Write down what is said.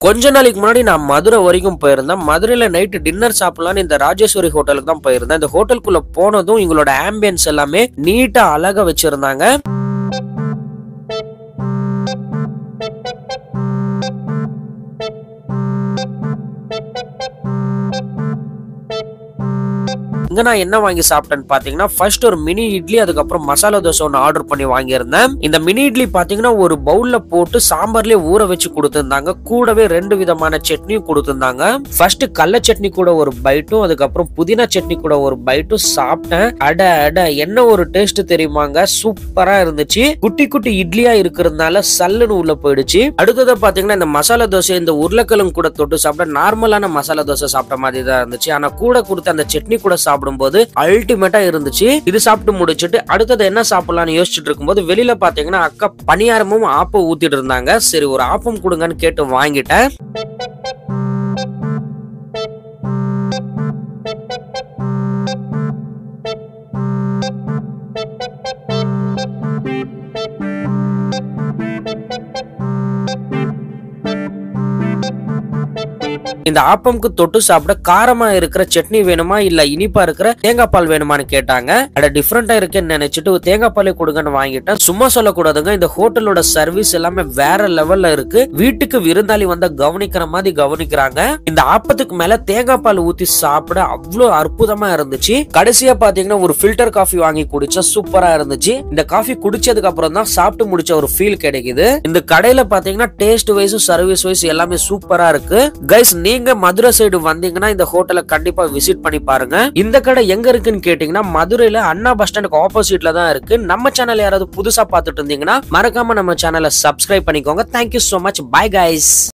கொஞ்ச நாளைக்கு முன்னாடி நான் மதுரை வரைக்கும் போயிருந்தேன் மதுரையில நைட்டு டின்னர் சாப்பிடலாம்னு இந்த ராஜேஸ்வரி ஹோட்டலுக்கு தான் போயிருந்தேன் இந்த ஹோட்டலுக்குள்ள போனதும் இவங்களோட ஆம்பியன்ஸ் எல்லாமே நீட்டா அழகா வச்சிருந்தாங்க இங்க நான் என்ன வாங்கி சாப்பிட்டேன்னு பாத்தீங்கன்னா ஃபர்ஸ்ட் ஒரு மினி இட்லி அதுக்கப்புறம் மசாலா தோசை ஒன்று ஆர்டர் பண்ணி வாங்கியிருந்தேன் இந்த மினி இட்லி பாத்தீங்கன்னா ஒரு பவுல்ல போட்டு சாம்பார்லயே ஊற வச்சு கொடுத்திருந்தாங்க கூடவே ரெண்டு விதமான சட்னியும் கொடுத்திருந்தாங்க ஃபர்ஸ்ட் கடல சட்னி கூட ஒரு பைட்டும் அதுக்கப்புறம் புதினா சட்னி கூட ஒரு பைட்டும் சாப்பிட்டேன் அட அட என்ன ஒரு டேஸ்ட் தெரியுமாங்க சூப்பரா இருந்துச்சு குட்டி குட்டி இட்லியா இருக்கிறதுனால சல்லுன்னு உள்ள போயிடுச்சு அடுத்தது பாத்தீங்கன்னா இந்த மசாலா தோசை இந்த உருளைக்கிழங்கு கூட தொட்டு சாப்பிட நார்மலான மசாலா தோசை சாப்பிட்ட மாதிரி தான் இருந்துச்சு ஆனா கூட கொடுத்த அந்த சட்னி கூட சாப்பிடும்போது அல்டிமேட்டா இருந்துச்சு இது சாப்பிட்டு முடிச்சிட்டு அடுத்தது என்ன சாப்பிடலாம்னு யோசிச்சுட்டு இருக்கும்போது வெளியில பாத்தீங்கன்னா அக்கா பணியாரமும் ஆப்பம் ஊத்திட்டு இருந்தாங்க சரி ஒரு ஆப்பம் கொடுங்கன்னு கேட்டு வாங்கிட்டேன் இந்த ஆப்பம்க்கு தொட்டு சாப்பிட காரமா இருக்கிற சட்னி வேணுமா இல்ல இனிப்பா இருக்கிற தேங்காய் பால் வேணுமான்னு கேட்டாங்க அட டிஃப்ரெண்டா இருக்கேன்னு நினைச்சிட்டு தேங்காய் பாலே கொடுங்கன்னு வாங்கிட்டேன் சும்மா சொல்லக்கூடாதுங்க இந்த ஹோட்டலோட சர்வீஸ் எல்லாமே வேற லெவல்ல இருக்கு வீட்டுக்கு விருந்தாளி வந்தா கவனிக்கிற மாதிரி கவனிக்கிறாங்க இந்த ஆப்பத்துக்கு மேல தேங்காய் பால் ஊத்தி சாப்பிட அவ்வளவு அற்புதமா இருந்துச்சு கடைசியா பாத்தீங்கன்னா ஒரு ஃபில்டர் காஃபி வாங்கி குடிச்சா சூப்பரா இருந்துச்சு இந்த காஃபி குடிச்சதுக்கு அப்புறம் தான் சாப்பிட்டு முடிச்ச ஒரு ஃபீல் கிடைக்குது இந்த கடையில பாத்தீங்கன்னா டேஸ்ட் வைஸும் சர்வீஸ் வைஸ் எல்லாமே சூப்பரா இருக்கு கைஸ் நீங்க மதுரை சைடு வந்தீங்கன்னா இந்த ஹோட்டலை கண்டிப்பா விசிட் பண்ணி பாருங்க இந்த கடை எங்க இருக்குன்னு கேட்டீங்கன்னா மதுரையில அண்ணா பஸ் ஸ்டாண்டுக்கு ஆப்போசிட்ல தான் இருக்கு நம்ம சேனல் யாராவது புதுசா பார்த்துட்டு இருந்தீங்கன்னா மறக்காம நம்ம சேனலை சப்ஸ்கிரைப் பண்ணிக்கோங்க thank you so much bye guys